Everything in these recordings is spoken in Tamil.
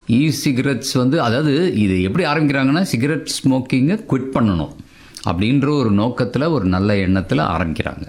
இ சிகரெட்ஸ் வந்து அதாவது இது எப்படி ஆரம்பிக்கிறாங்கன்னா சிகரெட் ஸ்மோக்கிங்கை குவிட் பண்ணணும் அப்படின்ற ஒரு நோக்கத்தில் ஒரு நல்ல எண்ணத்தில் ஆரம்பிக்கிறாங்க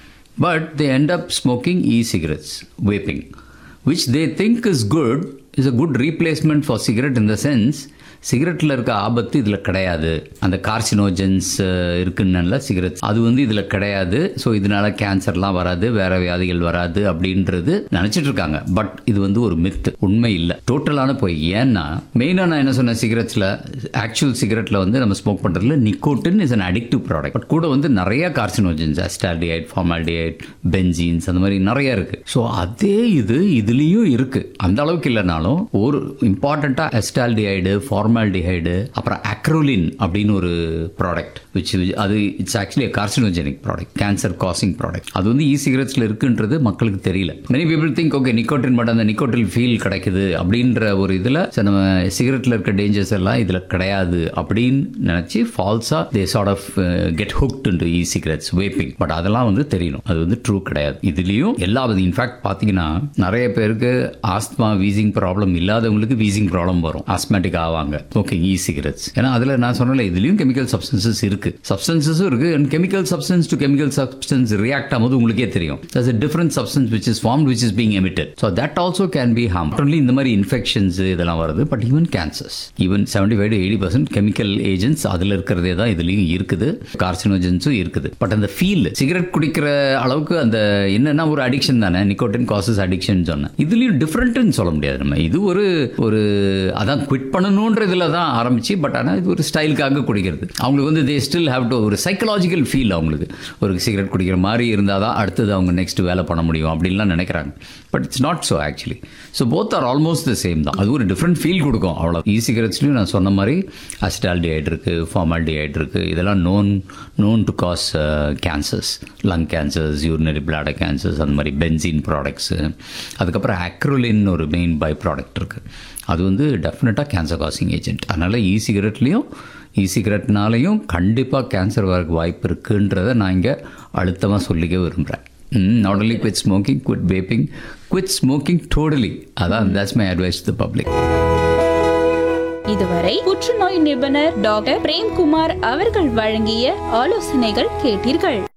but they end up smoking e cigarettes vaping which they think is good is a good replacement for cigarette in the sense சிகரெட்டில் இருக்க ஆபத்து இதில் கிடையாது அந்த கார்சினோஜன்ஸ் இருக்குன்னு சிகரெட் அது வந்து இதில் கிடையாது ஸோ இதனால கேன்சர்லாம் வராது வேற வியாதிகள் வராது அப்படின்றது நினச்சிட்டு இருக்காங்க பட் இது வந்து ஒரு மித்து உண்மை இல்லை டோட்டலான போய் ஏன்னா மெயினாக நான் என்ன சொன்னேன் சிகரெட்ஸில் ஆக்சுவல் சிகரெட்டில் வந்து நம்ம ஸ்மோக் பண்ணுறதுல nicotine is an addictive product but கூட வந்து நிறைய கார்சினோஜன்ஸ் அஸ்டால்டிஹைட் ஃபார்மால்டிஹைட் பென்ஜீன்ஸ் அந்த மாதிரி நிறைய இருக்கு ஸோ அதே இது இதுலேயும் இருக்கு அந்த அளவுக்கு இல்லைனாலும் ஒரு இம்பார்ட்டண்ட்டாக அஸ்டால்டிஹைடு ஃபார்மால்டிஹைடு அப்புறம் அக்ரோலின் அப்படின்னு ஒரு ப்ராடக்ட் விச் அது it's actually carcinogenic product cancer causing product அது வந்து இ சிகரெட்ஸில் இருக்குன்றது மக்களுக்கு தெரியல many people think okay nicotine but அந்த நிக்கோட்டில் ஃபீல் கிடைக்குது அப்படின்ற ஒரு இதில் நம்ம சிகரெட்டில் இருக்க டேஞ்சர்ஸ் எல்லாம் இதில் கிடையாது அப்படின்னு நினச்சி ஃபால்ஸாக they sort of get hooked into e cigarettes vaping but அதெல்லாம் வந்து தெரியணும் அது வந்து ட்ரூ கிடையாது இதுலேயும் எல்லா இன்ஃபேக்ட் பார்த்தீங்கன்னா நிறைய பேருக்கு ஆஸ்துமா வீசிங் ப்ராப்ளம் இல்லாதவங்களுக்கு வீசிங் ப்ராப்ளம் வரும் ஆஸ்மேட்டிக் ஆவாங்க ஓகே இ சிகரெட்ஸ் ஏன்னா அதில் நான் சொன்னல இதுலேயும் கெமிக்கல் சப்ஸ்டன்சஸ் இருக்கு சப்ஸ்டன்சஸும் இருக்கு and chemical substance to chemical substance react ஆகும்போது உங்களுக்கே தெரியும் that's a different substance which is formed which is being emitted so that also can be harm not only இந்த மாதிரி இன்ஃபெக்ஷன்ஸ் இதெல்லாம் வருது but even cancers even seventy five to eighty percent chemical agents அதில் இருக்கிறதே தான் இதுலேயும் இருக்குது கார்சினோஜன்ஸும் இருக்குது பட் அந்த ஃபீல் சிகரெட் குடிக்கிற அளவுக்கு அந்த என்னன்னா ஒரு அடிக்ஷன் தானே நிக்கோட்டின் காசஸ் அடிக்ஷன் சொன்னேன் இதுலேயும் டிஃப்ரெண்ட்னு சொல்ல முடியாது நம்ம இது ஒரு ஒரு அதான் குவிட் பண்ணணுன்ற இதில் தான் ஆரம்பிச்சு பட் ஆனால் இது ஒரு ஸ்டைலுக்காக குடிக்கிறது அவங்களுக்கு வந்து தே ஸ்டில் ஹேவ் டு ஒரு சைக்கலாஜிக்கல் ஃபீல் அவங்களுக்கு ஒரு சிகரெட் குடிக்கிற மாதிரி இருந்தால் தான் அடுத்தது அவங்க நெக்ஸ்ட் வேலை பண்ண முடியும் அப்படின்லாம் நினைக்கிறாங்க but it's not so actually so both are almost the same தான் அது ஒரு டிஃப்ரெண்ட் ஃபீல் கொடுக்கும் அவ்வளோ இ சிகரெட்ஸ்லையும் நான் சொன்ன மாதிரி அசிட்டால்டிஹைட் இருக்குது ஃபார்மால்டிஹைட் இருக்குது இதெல்லாம் known known to cause cancers lung cancers urinary bladder cancers அந்த மாதிரி பென்சின் ப்ராடக்ட்ஸு அதுக்கப்புறம் அக்ரோலின் ஒரு மெயின் பை ப்ராடக்ட் இருக்குது அது வந்து டெஃபினட்டாக கேன்சர் காசிங் ஏஜென்ட் அதனால் இ சிகரெட்லேயும் இ சிகரெட்னாலையும் கண்டிப்பாக கேன்சர் வரக்கு வாய்ப்பு இருக்குன்றதை நான் இங்கே அழுத்தமாக சொல்லிக்க விரும்புகிறேன் not only quit smoking quit vaping quit smoking totally அதான் that's my advice to public இதுவரை புற்றுநோய் நிபுணர் டாக்டர் பிரேம்குமார் அவர்கள் வழங்கிய ஆலோசனைகள் கேட்டீர்கள்